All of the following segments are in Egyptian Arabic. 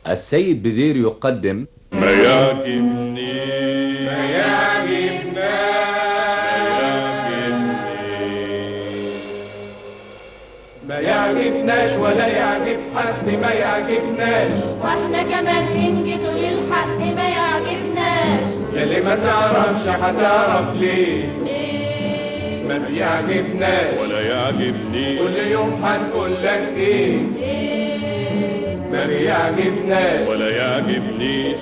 السيد بدير يقدم ما يعجبني ما يعجبنا ما يعجبناش ولا يعجب حد ما يعجبناش واحنا كمان ننجد للحق ما يعجبناش يلي ما تعرفش هتعرف ليه ليه ما بيعجبناش ولا يعجبني كل يوم هنقول لك ايه ليه ما بيعجبناش ولا يعجبنيش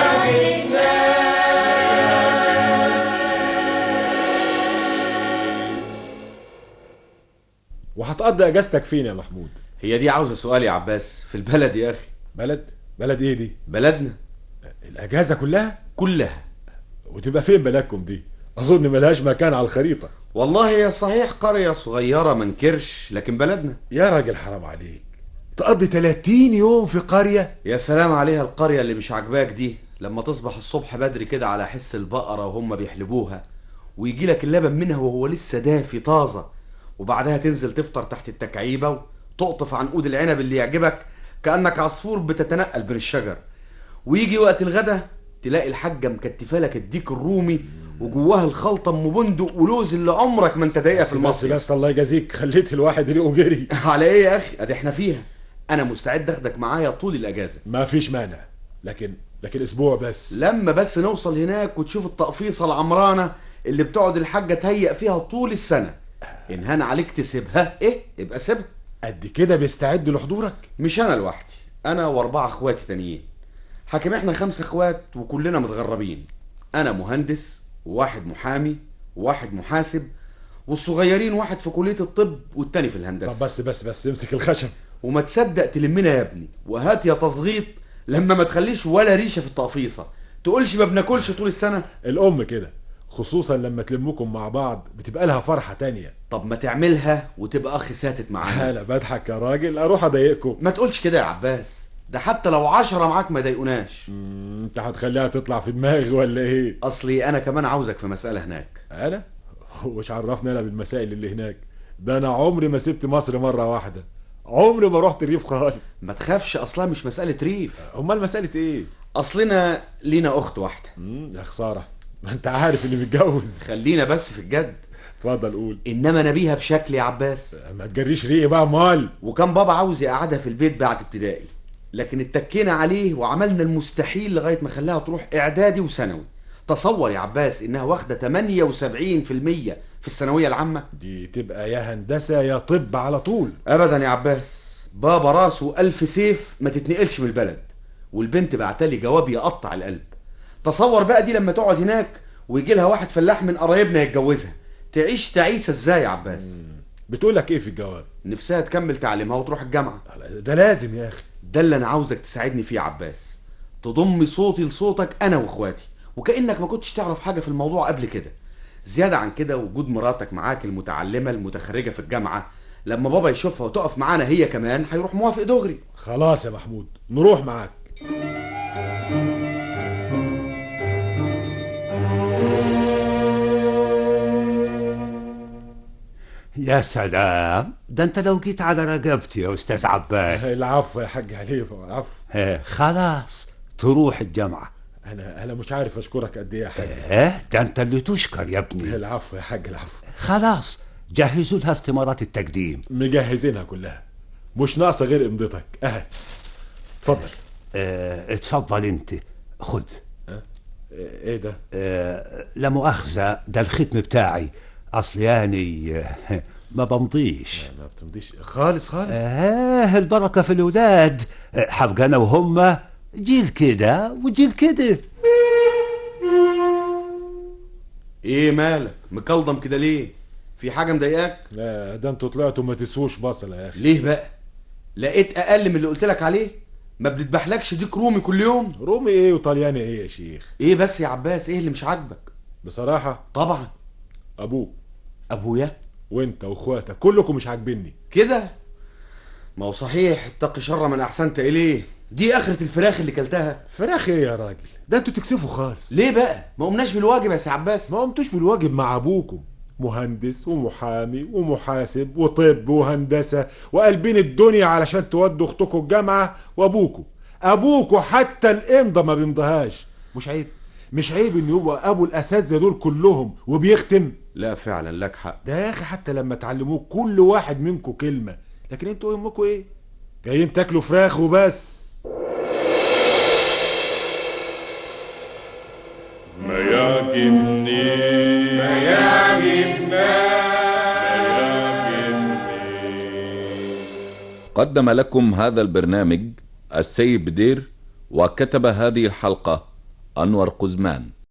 وهتقضي اجازتك فين يا محمود هي دي عاوزة سؤال يا عباس في البلد يا أخي بلد بلد ايه دي بلدنا الاجازه كلها كلها وتبقى فين بلدكم دي اظن ملهاش مكان على الخريطه والله هي صحيح قرية صغيرة من كرش لكن بلدنا يا راجل حرام عليك تقضي 30 يوم في قريه يا سلام عليها القرية اللي مش عاجباك دي لما تصبح الصبح بدري كده على حس البقرة وهم بيحلبوها ويجي لك اللبن منها وهو لسه دافي طازة وبعدها تنزل تفطر تحت التكعيبة وتقطف عنقود العنب اللي يعجبك كأنك عصفور بتتنقل بين الشجر ويجي وقت الغدا تلاقي الحاجة مكتفة لك الديك الرومي وجواها الخلطة ام بندق ولوز اللي عمرك ما انت ضايقها في بس بس, المصيف بس الله يجازيك خليت الواحد يلقوا جري على ايه يا اخي ادي احنا فيها انا مستعد اخدك معايا طول الاجازة ما فيش مانع لكن لكن اسبوع بس لما بس نوصل هناك وتشوف التقفيصة العمرانة اللي بتقعد الحاجة تهيأ فيها طول السنة إن هان عليك تسيبها إيه يبقى سيبها قد كده بيستعد لحضورك مش أنا لوحدي أنا وأربعة إخواتي تانيين حاكم إحنا خمسة إخوات وكلنا متغربين أنا مهندس وواحد محامي وواحد محاسب والصغيرين واحد في كلية الطب والتاني في الهندسة طب بس بس بس امسك الخشب وما تصدق تلمنا يا ابني وهات يا تصغيط لما ما تخليش ولا ريشة في التقفيصة تقولش ما بناكلش طول السنة الام كده خصوصا لما تلمكم مع بعض بتبقى لها فرحه تانية طب ما تعملها وتبقى اخ ساتت معانا انا بضحك يا راجل اروح اضايقكم ما تقولش كده يا عباس ده حتى لو عشرة معاك ما ضايقوناش مم، انت هتخليها تطلع في دماغي ولا ايه اصلي انا كمان عاوزك في مسألة هناك انا وش عرفني انا بالمسائل اللي هناك ده انا عمري ما سبت مصر مره واحده عمري ما رحت الريف خالص ما تخافش اصلها مش مسألة ريف امال مساله ايه اصلنا لينا اخت واحدة مم، يا خساره ما انت عارف اني متجوز خلينا بس في الجد اتفضل قول انما نبيها بشكل يا عباس ما تجريش ريقي بقى مال وكان بابا عاوز يقعدها في البيت بعد ابتدائي لكن اتكينا عليه وعملنا المستحيل لغاية ما خلاها تروح اعدادي وثانوي تصور يا عباس انها واخدة 78% في الثانوية العامة دي تبقى يا هندسه يا طب على طول ابدا يا عباس بابا راسه الف سيف ما تتنقلش من البلد والبنت بعتلي جواب يقطع القلب تصور بقى دي لما تقعد هناك ويجي لها واحد فلاح من قرايبنا يتجوزها تعيش تعيسه ازاي يا عباس بتقول لك ايه في الجواب نفسها تكمل تعليمها وتروح الجامعه ده لازم يا اخي ده اللي انا عاوزك تساعدني فيه يا عباس تضم صوتي لصوتك انا واخواتي وكانك ما كنتش تعرف حاجه في الموضوع قبل كده زياده عن كده وجود مراتك معاك المتعلمه المتخرجه في الجامعه لما بابا يشوفها وتقف معانا هي كمان هيروح موافق دغري خلاص يا محمود نروح معاك يا سلام ده انت لو جيت على رقبتي يا استاذ عباس العفو يا حاج حليفه العفو اه خلاص تروح الجامعة انا انا مش عارف اشكرك قد ايه يا حاج اه ده انت اللي تشكر يا ابني العفو يا حاج العفو خلاص جهزوا لها استمارات التقديم مجهزينها كلها مش ناقصه غير امضتك اه اتفضل اه اتفضل انت خد ايه ده اه لا مؤاخذة ده الختم بتاعي اصل يعني اه ما بمضيش ما بتمضيش خالص خالص اه البركة في الولاد اه، حبقى انا وهم جيل كده وجيل كده ايه مالك مكلضم كده ليه في حاجه مضايقاك لا ده انتوا طلعتوا ما تسووش بصله يا اخي ليه بقى لقيت اقل من اللي قلت لك عليه ما بتذبحلكش ديك رومي كل يوم رومي ايه وطلياني ايه يا شيخ ايه بس يا عباس ايه اللي مش عاجبك بصراحه طبعا ابوك ابويا وانت واخواتك كلكم مش عاجبني كده ما هو صحيح اتقي شر من احسنت اليه دي اخرة الفراخ اللي كلتها فراخ ايه يا راجل ده انتوا تكسفوا خالص ليه بقى ما قمناش بالواجب يا سي عباس ما قمتوش بالواجب مع ابوكم مهندس ومحامي ومحاسب وطب وهندسه وقلبين الدنيا علشان تودوا اختكم الجامعه وابوكم ابوكوا حتى الامضه ما بيمضيهاش مش عيب مش عيب ان يبقى ابو الاساتذه دول كلهم وبيختم لا فعلا لك حق ده يا اخي حتى لما تعلموه كل واحد منكم كلمه لكن انتوا امكم ايه جايين تاكلوا فراخ وبس ما يعجبني ما يعجبنا قدم لكم هذا البرنامج السيد بدير وكتب هذه الحلقة أنور قزمان